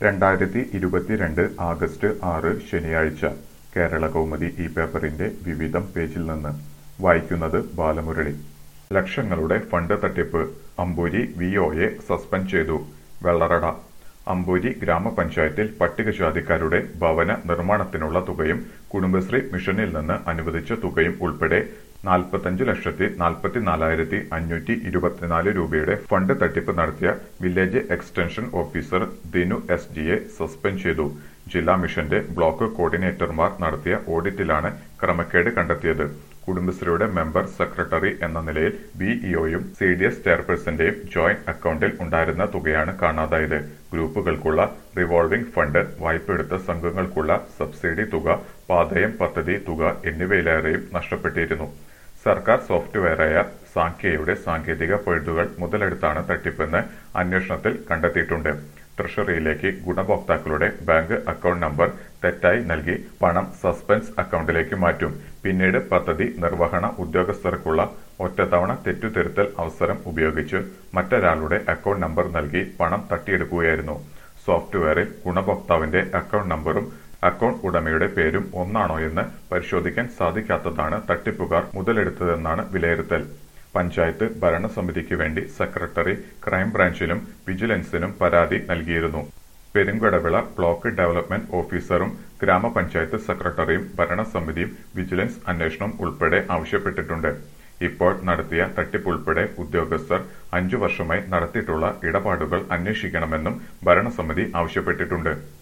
രണ്ടായിരത്തി ഇരുപത്തിരണ്ട് ആഗസ്റ്റ് ആറ് ശനിയാഴ്ച കേരളകൗമുദി ഈ പേപ്പറിന്റെ വിവിധം പേജിൽ നിന്ന് വായിക്കുന്നത് ബാലമുരളി ലക്ഷങ്ങളുടെ ഫണ്ട് തട്ടിപ്പ് അമ്പൂരി വി ഒയെ സസ്പെൻഡ് ചെയ്തു വെള്ളറട അമ്പൂരി ഗ്രാമപഞ്ചായത്തിൽ പട്ടികജാതിക്കാരുടെ ഭവന നിർമ്മാണത്തിനുള്ള തുകയും കുടുംബശ്രീ മിഷനിൽ നിന്ന് അനുവദിച്ച തുകയും ഉൾപ്പെടെ നാൽപ്പത്തഞ്ച് ലക്ഷത്തി നാൽപ്പത്തിനാലായിരത്തി അഞ്ഞൂറ്റി ഇരുപത്തിനാല് രൂപയുടെ ഫണ്ട് തട്ടിപ്പ് നടത്തിയ village extension officer Dinu S ജിയെ സസ്പെൻഡ് ചെയ്തു ജില്ലാ മിഷന്റെ ബ്ലോക്ക് കോർഡിനേറ്റർമാർ നടത്തിയ ഓഡിറ്റിലാണ് ക്രമക്കേട് കണ്ടെത്തിയത് കുടുംബശ്രീയുടെ മെമ്പർ സെക്രട്ടറി എന്ന നിലയിൽ ബിഇഒയും സി ഡി എസ് ചെയർപേഴ്സന്റെയും ജോയിന്റ് അക്കൗണ്ടിൽ ഉണ്ടായിരുന്ന തുകയാണ് കാണാതായത് ഗ്രൂപ്പുകൾക്കുള്ള റിവോൾവിംഗ് ഫണ്ട് വായ്പയെടുത്ത സംഘങ്ങൾക്കുള്ള സബ്സിഡി തുക പാതയം പദ്ധതി തുക എന്നിവയിലേറെയും നഷ്ടപ്പെട്ടിരുന്നു സർക്കാർ സോഫ്റ്റ്വെയറായ സാങ്കേയുടെ സാങ്കേതിക പഴുതുകൾ മുതലെടുത്താണ് തട്ടിപ്പെന്ന് അന്വേഷണത്തിൽ കണ്ടെത്തിയിട്ടുണ്ട് ട്രഷറിയിലേക്ക് ഗുണഭോക്താക്കളുടെ ബാങ്ക് അക്കൗണ്ട് നമ്പർ തെറ്റായി നൽകി പണം സസ്പെൻസ് അക്കൗണ്ടിലേക്ക് മാറ്റും പിന്നീട് പദ്ധതി നിർവഹണ ഉദ്യോഗസ്ഥർക്കുള്ള ഒറ്റത്തവണ തെറ്റുതിരുത്തൽ അവസരം ഉപയോഗിച്ച് മറ്റൊരാളുടെ അക്കൗണ്ട് നമ്പർ നൽകി പണം തട്ടിയെടുക്കുകയായിരുന്നു സോഫ്റ്റ്വെയറിൽ ഗുണഭോക്താവിന്റെ അക്കൗണ്ട് നമ്പറും അക്കൗണ്ട് ഉടമയുടെ പേരും ഒന്നാണോ എന്ന് പരിശോധിക്കാൻ സാധിക്കാത്തതാണ് തട്ടിപ്പുകാർ മുതലെടുത്തതെന്നാണ് വിലയിരുത്തൽ പഞ്ചായത്ത് ഭരണസമിതിക്ക് വേണ്ടി സെക്രട്ടറി ക്രൈംബ്രാഞ്ചിലും വിജിലൻസിനും പരാതി നൽകിയിരുന്നു പെരുങ്കടവിള ബ്ലോക്ക് ഡെവലപ്മെന്റ് ഓഫീസറും ഗ്രാമപഞ്ചായത്ത് സെക്രട്ടറിയും ഭരണസമിതിയും വിജിലൻസ് അന്വേഷണം ഉൾപ്പെടെ ആവശ്യപ്പെട്ടിട്ടുണ്ട് ഇപ്പോൾ നടത്തിയ തട്ടിപ്പുൾപ്പെടെ ഉദ്യോഗസ്ഥർ അഞ്ചു വർഷമായി നടത്തിയിട്ടുള്ള ഇടപാടുകൾ അന്വേഷിക്കണമെന്നും ഭരണസമിതി ആവശ്യപ്പെട്ടിട്ടുണ്ട്